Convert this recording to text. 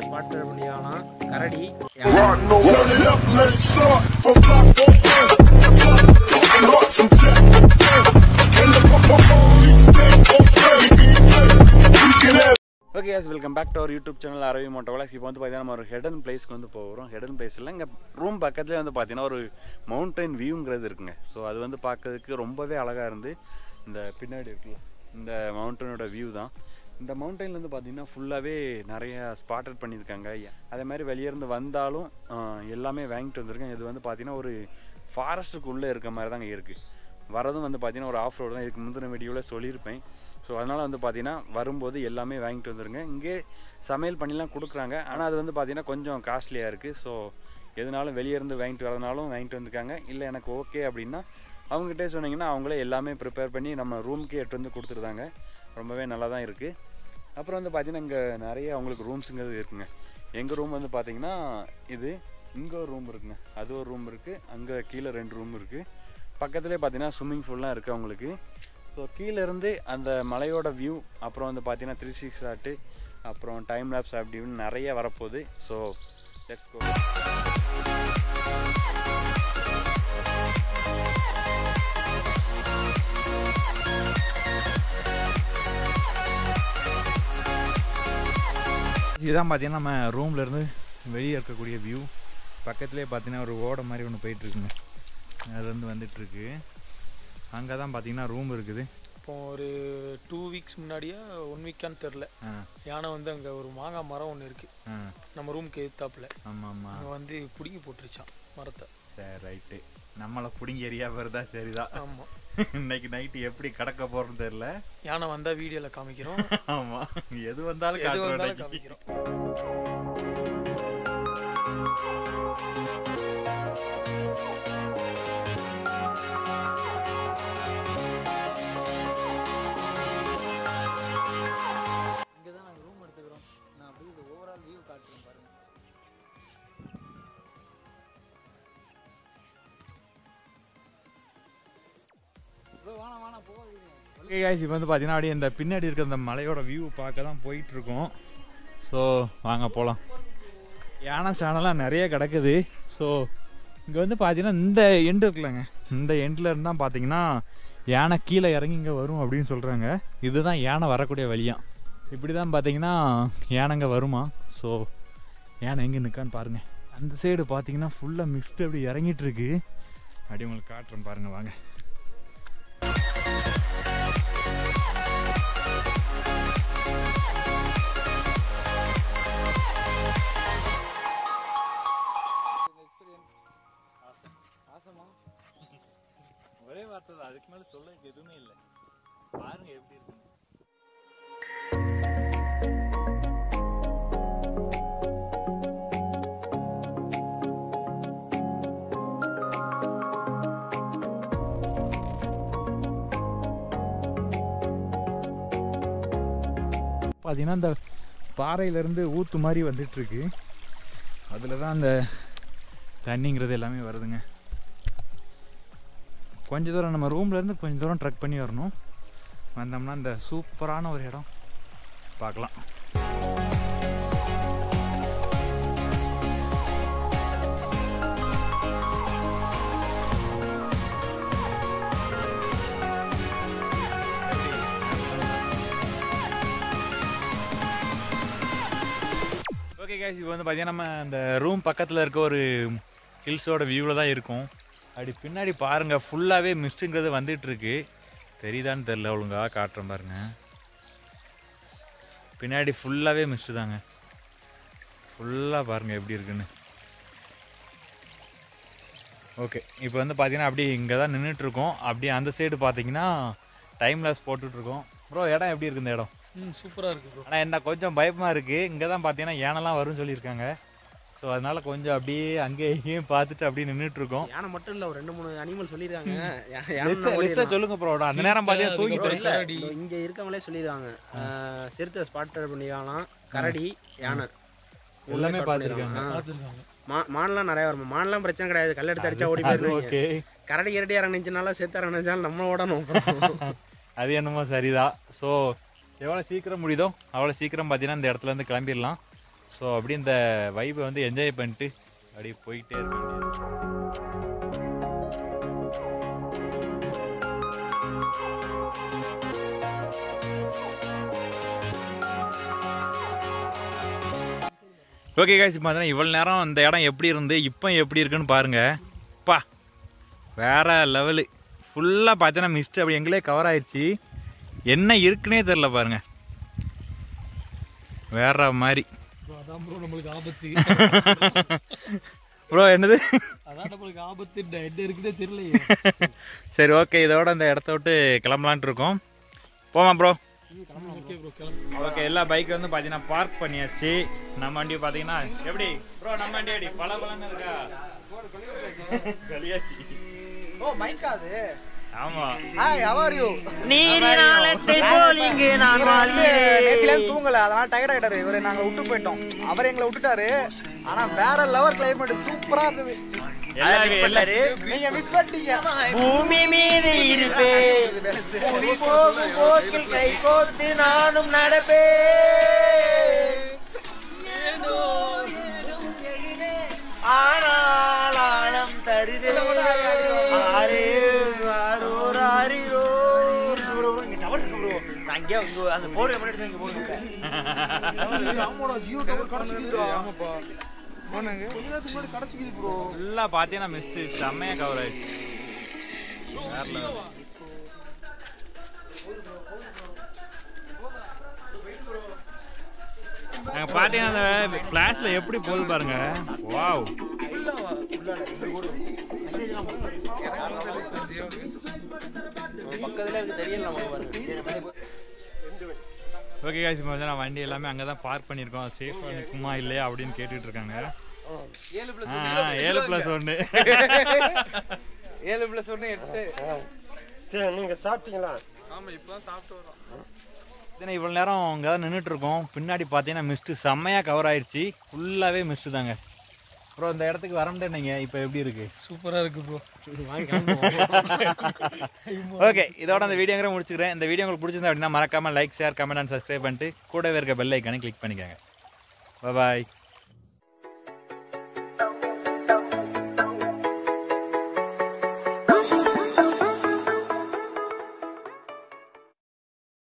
Spot பண்ணிக்கலாம் கரடி Turn it up, let it start. From block on block. Lock some check. And the police stay okay. We can have okay yes welcome back to our YouTube channel அரவி மோட்டோவலாஸ் இப்போ வந்து பார்த்தீங்கன்னா நம்ம ஒரு hidden பிளேஸ்க்கு வந்து போகிறோம் ஹெடன் பிளேஸில் இங்கே ரூம் பக்கத்துலேயே வந்து பார்த்தீங்கன்னா ஒரு மவுண்டைன் வியூங்கிறது இருக்குங்க ஸோ அது வந்து பார்க்கறதுக்கு ரொம்பவே அழகாக இருந்து இந்த பின்னாடி இருக்குல்ல இந்த மவுண்டனோட வியூ தான் இந்த மவுண்டனில் வந்து பார்த்தீங்கன்னா ஃபுல்லாகவே நிறைய ஸ்பாட்டட் பண்ணியிருக்காங்க அதே மாதிரி வெளியே இருந்து வந்தாலும் ஆஹ், எல்லாமே வாங்கிட்டு வந்திருக்கேன் இது வந்து பார்த்தீங்கன்னா ஒரு ஃபாரஸ்ட்டுக்குள்ளே இருக்க மாதிரி தாங்க இருக்குது வரதும் வந்து பார்த்தீங்கன்னா ஒரு ஆஃப் ரோடு தான் இதுக்கு முந்தின வீடியோவில் சொல்லியிருப்பேன் ஸோ அதனால் வந்து பார்த்தீங்கன்னா வரும்போது எல்லாமே வாங்கிட்டு வந்துருங்க இங்கே சமையல் பண்ணிலாம் கொடுக்குறாங்க ஆனால் அது வந்து பார்த்தீங்கன்னா கொஞ்சம் காஸ்ட்லியாக இருக்குது ஸோ எதுனாலும் வெளியே இருந்து வாங்கிட்டு வரதுனாலும் வாங்கிட்டு வந்துருக்காங்க இல்லை எனக்கு ஓகே அப்படின்னா அவங்ககிட்டே சொன்னீங்கன்னா அவங்களே எல்லாமே ப்ரிப்பேர் பண்ணி நம்ம ரூமுக்கே எடுத்து வந்து கொடுத்துருந்தாங்க ரொம்பவே நல்லா தான் இருக்குது அப்புறம் வந்து பார்த்தீங்கன்னா இங்கே நிறைய அவங்களுக்கு ரூம்ஸுங்கிறது இருக்குங்க எங்கள் ரூம் வந்து பார்த்தீங்கன்னா இது இங்கே ஒரு ரூம் இருக்குங்க அது ஒரு ரூம் இருக்குது அங்கே கீழே ரெண்டு ரூம் இருக்குது பக்கத்துலேயே பார்த்தீங்கன்னா ஸ்விம்மிங் பூல்லாம் இருக்குது அவங்களுக்கு ஸோ கீழே இருந்து அந்த மலையோட வியூ அப்புறம் வந்து பார்த்தீங்கன்னா த்ரீ சிக்ஸ் ஷாட்டு அப்புறம் டைம் லேப்ஸ் அப்படி இப்படின்னு நிறைய வரப்போகுது ஸோ லெட்ஸ் கோ இதுதான் பார்த்தீங்கன்னா நம்ம ரூம்ல இருந்து வெளியே இருக்கக்கூடிய வியூ பக்கத்துலேயே பார்த்தீங்கன்னா ஒரு ஓடை மாதிரி ஒன்று போயிட்டுருக்குங்க அதுலேருந்து வந்துட்டுருக்கு அங்கே தான் பார்த்தீங்கன்னா ரூம் இருக்குது இப்போ ஒரு டூ வீக்ஸ் முன்னாடியா ஒன் வீக்கான்னு தெரில ஆ யானை வந்து அங்கே ஒரு மாங்காய் மரம் ஒன்று இருக்குது ஆ நம்ம ரூமுக்கு எதிர்த்தாப்புல ஆமாம் ஆமாம் அங்கே வந்து பிடுங்கி போட்டுருச்சான் மரத்தை சரி ரைட்டு நம்மளை பிடிங்கி எரியா வருதா சரிதான் ஆமாம் இன்னைக்கு நைட்டு எப்படி கடக்க போகிறோன்னு தெரில யானை வந்தால் வீடியோவில் காமிக்கிறோம் ஆமாம் எது வந்தாலும் எது காட்டுறோம் வந்தாலும் இன்னைக்கு. காமிக்கிறோம் இங்கே தான் நாங்கள் ரூம் எடுத்துக்கிறோம் நான் அப்படியே இது ஓவரால் வியூ காட்டுறேன் பாருங்க ப்ரோ வேணாம் வேணாம் போகாதீங்க ஓகே guys இப்போ வந்து பார்த்தீங்கன்னா அப்படியே இந்த பின்னாடி இருக்கிற இந்த மலையோட வியூ பார்க்க தான் போயிட்டுருக்கோம் ஸோ வாங்க போகலாம் யானை சேனலாம் நிறைய கிடக்குது ஸோ இங்கே வந்து பார்த்தீங்கன்னா இந்த எண்டு இருக்குல்லங்க இந்த எண்டில் இருந்து தான் பார்த்தீங்கன்னா யானை கீழே இறங்கி இங்கே வரும் அப்படின்னு சொல்கிறாங்க இதுதான் யானை வரக்கூடிய வழியாம் இப்படி தான் பார்த்தீங்கன்னா யானைங்க வருமா ஸோ யானை எங்கே நிற்கான்னு பாருங்கள் அந்த சைடு பார்த்தீங்கன்னா ஃபுல்லாக மிஸ்ட் அப்படி இறங்கிட்டு இருக்கு அப்படி உங்களுக்கு காட்டுறேன் பாருங்கள் வாங்க ஆசமா ஒரே வார்த்தை தான் அதுக்கு மேலே சொல்ல எதுவுமே இல்லை பாருங்க எப்படி இருக்கு பார்த்தீங்கன்னா இந்த பாறையிலேருந்து ஊத்து மாதிரி வந்துட்டு இருக்கு அதில் தான் அந்த தண்ணிங்கிறது எல்லாமே வருதுங்க கொஞ்ச தூரம் நம்ம ரூம்ல இருந்து கொஞ்ச தூரம் ட்ரக் பண்ணி வரணும் வந்தோம்னா இந்த சூப்பரான ஒரு இடம் பார்க்கலாம் ஓகே கேஸ் இப்போ வந்து பார்த்தீங்கன்னா நம்ம அந்த ரூம் பக்கத்தில் இருக்க ஒரு ஹில்ஸோட வியூவில் தான் இருக்கும் அப்படி பின்னாடி பாருங்க ஃபுல்லாகவே மிஸ்ட்டுங்கிறது வந்துட்டு இருக்கு தெரியுதான்னு தெரில ஒழுங்கா காட்டுறேன் பாருங்க பின்னாடி ஃபுல்லாகவே மிஸ்ட்டு தாங்க ஃபுல்லாக பாருங்க எப்படி இருக்குன்னு ஓகே இப்போ வந்து பார்த்தீங்கன்னா அப்படியே இங்கே தான் நின்றுட்டு இருக்கோம் அப்படியே அந்த சைடு பார்த்தீங்கன்னா டைம் லாஸ் போட்டுட்ருக்கோம் ப்ரோ இடம் எப்படி இருக்கு இந்த இடம் ம் சூப்பராக இருக்குது ப்ரோ ஆனால் என்ன கொஞ்சம் பயமாக இருக்குது இங்கே தான் பார்த்தீங்கன்னா யானைலாம் வரும்னு சொல்லியிருக்காங்க ஸோ அதனால கொஞ்சம் அப்படியே அங்கேயும் இங்கேயும் பார்த்துட்டு அப்படியே நின்றுட்டு இருக்கோம் யானை மட்டும் இல்ல ஒரு ரெண்டு மூணு அனிமல் சொல்லிருக்காங்க யா- லிஸ்ட்டை- யானைன்னா லிஸ்ட்டை ஓடிடலாம். சொல்லுங்க ப்ரோ அந்த நேரம் பார்த்தீங்கன்னா தூங்கிட்டு bro, அதுக்கப்புறம் இல்ல, கரடி. இதோ இங்க இருக்கவங்களே சொல்லிருக்காங்க சிறுத்தை ஸ்பாட் பண்ணிக்கலாம் கரடி யானை எல்லாமே spot பார்த்துருக்காங்க. பண்ணிருக்காங்க. ஆ. பார்த்துருக்காங்க மா- மான்லாம் நிறைய வரும் மான்லாம் பிரச்சனை கிடையாது கல் எடுத்து அடிச்சா ஓடி அது போயிருவாங்க ஓகே கரடி கரடி இறங்கிச்சுனால செத்து இறங்கிச்சாலும் நம்ம ஓடணும் அப்புறம். அது என்னமோ சரிதான் ஸோ எவ்வளோ சீக்கிரம் முடியுதோ அவ்வளோ சீக்கிரம் பார்த்தீங்கன்னா இந்த இடத்துல இருந்து கிளம்பிடலாம் ஸோ அப்படி இந்த வைப்பை வந்து என்ஜாய் பண்ணிட்டு அப்படியே போயிட்டே இருக்க வேண்டியது ஓகே காய்ஸ் இப்போ பார்த்தீங்கன்னா இவ்வளோ நேரம் இந்த இடம் எப்படி இருந்து இப்போ எப்படி இருக்குன்னு பாருங்க பா வேற லெவலு ஃபுல்லாக பார்த்தீங்கன்னா மிஸ்ட் அப்படி எங்களே கவர் ஆயிடுச்சு என்ன இருக்குன்னே தெரில பாருங்க வேற மாதிரி அதான் ப்ரோ நம்மளுக்கு ஆபத்து ப்ரோ என்னது அதான் நம்மளுக்கு ஆபத்து என்ன இருக்குதே தெரியலையே சரி ஓகே இதோட இந்த இடத்த விட்டு கிளம்பலான்ட்டு இருக்கோம் போமா ப்ரோ ஓகே ப்ரோ கிளம்பு ஓகே எல்லா பைக் வந்து பார்த்தீங்கன்னா பார்க் பண்ணியாச்சு நம்ம வண்டி பார்த்தீங்கன்னா எப்படி ப்ரோ நம்ம வண்டி எப்படி பல பலன்னு இருக்கா கலியாச்சு ஓ மைக்கா அது ஆமா ஹாய் how are you நீரினாலத்தை போல் இங்கு நான் வாழ்கிறேன் நேத்தில தூங்கல அதனால டயர்ட் ஆயிட்டாரு இவரை நாங்க விட்டு போயிட்டோம் அவர் எங்களை விட்டுட்டாரு ஆனா வேற லெவல் கிளைமேட் சூப்பரா இருந்தது எல்லாரும் எல்லாரும் நீங்க மிஸ் பண்ணிட்டீங்க பூமி மீது இருப்பேன் பூமி போகும் போக்கில் கை கோத்து நானும் நடப்பேன் ஏதோ ஏதும் எழிலே, ஆனால் ஆழம் தருதே ஆரே ஆரோ ராரிரோ bro, bro, இங்க tower இருக்கு bro. நான் இங்கே இங்க அந்த போர்வை மட்டும் எடுத்து இங்க போடுங்க ஆமாடா ஜியோ டவர் கிடைச்சிக்கிது ஆமாப்பா போனாங்க கொஞ்ச நேரத்துக்கு முன்னாடி கிடைச்சிக்கிது ப்ரோ ஃபுல்லாக பார்த்தீங்கன்னா மிஸ்ட் செம்மையாக கவர் ஆயிடுச்சு வேற level. அங்க பார்த்தீங்கன்னா அந்த ஃப்ளாஷில் எப்படி போகுது பாருங்க வாவ் பக்கத்துல இருக்கு தெரியல நமக்கு பாருங்க ஓகே காய்ச்சி பார்த்தா நான் வண்டி எல்லாமே அங்கே தான் பார்க் பண்ணியிருக்கோம் சேஃபாக நிற்குமா இல்லையா அப்படின்னு கேட்டுட்டு இருக்காங்க ஏழு பிளஸ் ஆ, ஏழு ப்ளஸ் ஒன்று ஏழு பிளஸ் ஒன்று எட்டு சரி நீங்க சாப்பிட்டீங்களா ஆமா இப்பதான் சாப்பிட்டு வரோம் ஏன்னா இவ்வளோ நேரம் அங்கே தான் நின்றுட்டு இருக்கோம் பின்னாடி பார்த்தீங்கன்னா மிஸ்ட்டு செம்மையாக கவர் ஆயிடுச்சு ஃபுல்லாகவே மிஸ்ட்டு தாங்க ப்ரோ இந்த இடத்துக்கு வரமுட்டே நீங்கள் இப்போ எப்படி இருக்கு சூப்பரா இருக்கு ப்ரோ ஓகே இதோட அந்த வீடியோங்கிற முடிச்சுக்கிறேன் இந்த வீடியோ உங்களுக்கு பிடிச்சிருந்தா அப்படின்னா மறக்காம like share comment and subscribe பண்ணிட்டு கூடவே இருக்க பெல் ஐக்கானே கிளிக் பண்ணிக்கோங்க பாய்